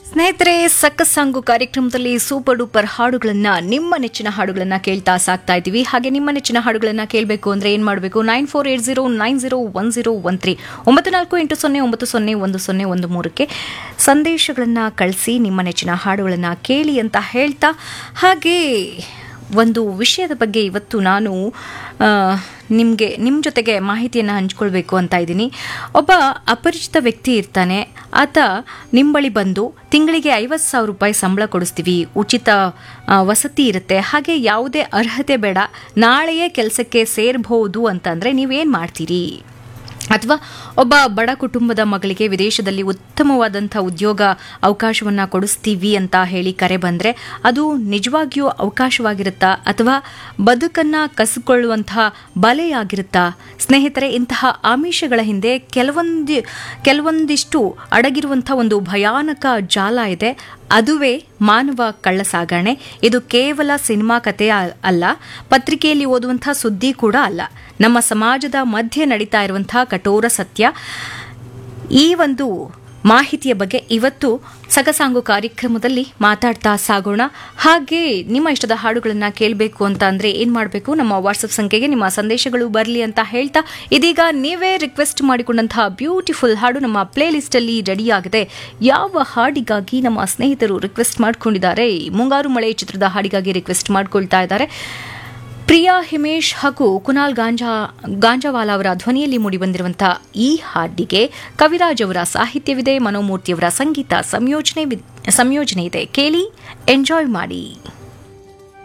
ಸ್ನೇಹಿತರೆ success song ಕಾರ್ಯಕ್ರಮದಲ್ಲಿ super duper ಹಾಡುಗಳನ್ನ ನಿಮ್ಮ ನೆಚ್ಚಿನ ಹಾಡುಗಳನ್ನ ಕೇಳ್ತಾ ಸಾಕ್ತಾ ಇದ್ದೀವಿ ಹಾಗೆ ನಿಮ್ಮ ನೆಚ್ಚಿನ ಹಾಡುಗಳನ್ನ ಕೇಳಬೇಕು ಅಂದ್ರೆ ಏನ್ ಮಾಡಬೇಕು nine four eight zero nine zero one zero one three ಒಂಬತ್ತು ನಾಲ್ಕು ಎಂಟು ಸೊನ್ನೆ ಒಂಬತ್ತು ಸೊನ್ನೆ ಒಂದು ಸೊನ್ನೆ ಒಂದು ಮೂರಕ್ಕೆ ಸಂದೇಶಗಳನ್ನ ಕಳಿಸಿ ನಿಮ್ಮ ನೆಚ್ಚಿನ ಹಾಡುಗಳನ್ನ ಕೇಳಿ ಅಂತ ಹೇಳ್ತಾ ಹಾಗೆ ಒಂದು ವಿಷಯದ ಬಗ್ಗೆ ಇವತ್ತು ನಾನು ನಿಮಗೆ ನಿಮ್ಮ ಜೊತೆಗೆ ಮಾಹಿತಿಯನ್ನು ಹಂಚ್ಕೊಳ್ಬೇಕು ಅಂತ ಇದ್ದೀನಿ ಒಬ್ಬ ಅಪರಿಚಿತ ವ್ಯಕ್ತಿ ಇರ್ತಾನೆ ಆತ ನಿಮ್ಮ ಬಳಿ ಬಂದು ತಿಂಗಳಿಗೆ ಐವತ್ತು ಸಾವಿರ ರೂಪಾಯಿ ಸಂಬಳ ಕೊಡಿಸ್ತೀವಿ ಉಚಿತ ಆ, ವಸತಿ ಇರುತ್ತೆ ಹಾಗೆ ಯಾವುದೇ ಅರ್ಹತೆ ಬೇಡ ನಾಳೆಯೇ ಕೆಲಸಕ್ಕೆ ಸೇರಬಹುದು ಅಂತಂದರೆ ನೀವೇನು ಮಾಡ್ತೀರಿ ಅಥವಾ ಒಬ್ಬ ಬಡ ಕುಟುಂಬದ ಮಗಳಿಗೆ ವಿದೇಶದಲ್ಲಿ ಉತ್ತಮವಾದಂಥ ಉದ್ಯೋಗ ಅವಕಾಶವನ್ನು ಕೊಡಿಸ್ತೀವಿ ಅಂತ ಹೇಳಿ ಕರೆ ಬಂದರೆ ಅದು ನಿಜವಾಗಿಯೂ ಅವಕಾಶವಾಗಿರುತ್ತಾ ಅಥವಾ ಬದುಕನ್ನು ಕಸಿಕೊಳ್ಳುವಂತಹ ಬಲೆಯಾಗಿರುತ್ತಾ ಸ್ನೇಹಿತರೆ ಇಂತಹ ಆಮಿಷಗಳ ಹಿಂದೆ ಕೆಲವೊಂದು ಕೆಲವೊಂದಿಷ್ಟು ಅಡಗಿರುವಂಥ ಒಂದು ಭಯಾನಕ ಜಾಲ ಇದೆ ಅದುವೇ ಮಾನವ ಕಳ್ಳ ಸಾಗಣೆ ಇದು ಕೇವಲ ಸಿನಿಮಾ ಕಥೆ ಅ- ಅಲ್ಲ ಪತ್ರಿಕೆಯಲ್ಲಿ ಓದುವಂಥ ಸುದ್ದಿ ಕೂಡ ಅಲ್ಲ ನಮ್ಮ ಸಮಾಜದ ಮಧ್ಯೆ ನಡೀತಾ ಇರುವಂತಹ ಕಠೋರ ಸತ್ಯ ಈ ಒಂದು ಮಾಹಿತಿಯ ಬಗ್ಗೆ ಇವತ್ತು ಸಗಸಾಂಗು ಕಾರ್ಯಕ್ರಮದಲ್ಲಿ ಮಾತಾಡ್ತಾ ಸಾಗೋಣ ಹಾಗೆ ನಿಮ್ಮ ಇಷ್ಟದ ಹಾಡುಗಳನ್ನ ಕೇಳಬೇಕು ಅಂತ ಅಂದ್ರೆ ಏನ್ ಮಾಡಬೇಕು ನಮ್ಮ ವಾಟ್ಸಪ್ ಸಂಖ್ಯೆಗೆ ನಿಮ್ಮ ಸಂದೇಶಗಳು ಬರಲಿ ಅಂತ ಹೇಳ್ತಾ ಇದೀಗ ನೀವೇ ರಿಕ್ವೆಸ್ಟ್ ಮಾಡಿಕೊಂಡಂತಹ ಬ್ಯೂಟಿಫುಲ್ ಹಾಡು ನಮ್ಮ ಪ್ಲೇ ಲಿಸ್ಟ್ ಅಲ್ಲಿ ರೆಡಿ ಆಗಿದೆ ಯಾವ ಹಾಡಿಗಾಗಿ ನಮ್ಮ ಸ್ನೇಹಿತರು ರಿಕ್ವೆಸ್ಟ್ ಮಾಡ್ಕೊಂಡಿದ್ದಾರೆ ಮುಂಗಾರು ಮಳೆ ಚಿತ್ರದ ಹಾಡಿಗಾಗಿ ರಿಕ್ವೆಸ್ಟ್ ಮಾಡ್ಕೊಳ್ತಾ ಇದ್ದಾರೆ ಪ್ರಿಯಾ ಹಿಮೇಶ್ ಹಾಗೂ ಕುನಾಲ್ ಗಾಂಜಾ ಗಾಂಜಾವಾಲ ಅವರ ಧ್ವನಿಯಲ್ಲಿ ಮೂಡಿಬಂದಿರುವಂತಹ ಈ ಹಾಡಿಗೆ ಕವಿರಾಜ್ ಅವರ ಸಾಹಿತ್ಯವಿದೆ ಮನೋಮೂರ್ತಿಯವರ ಸಂಗೀತ ಸಂಯೋಜನೆ ವಿ- ಸಂಯೋಜನೆ ಇದೆ ಕೇಳಿ ಎಂಜಾಯ್ ಮಾಡಿ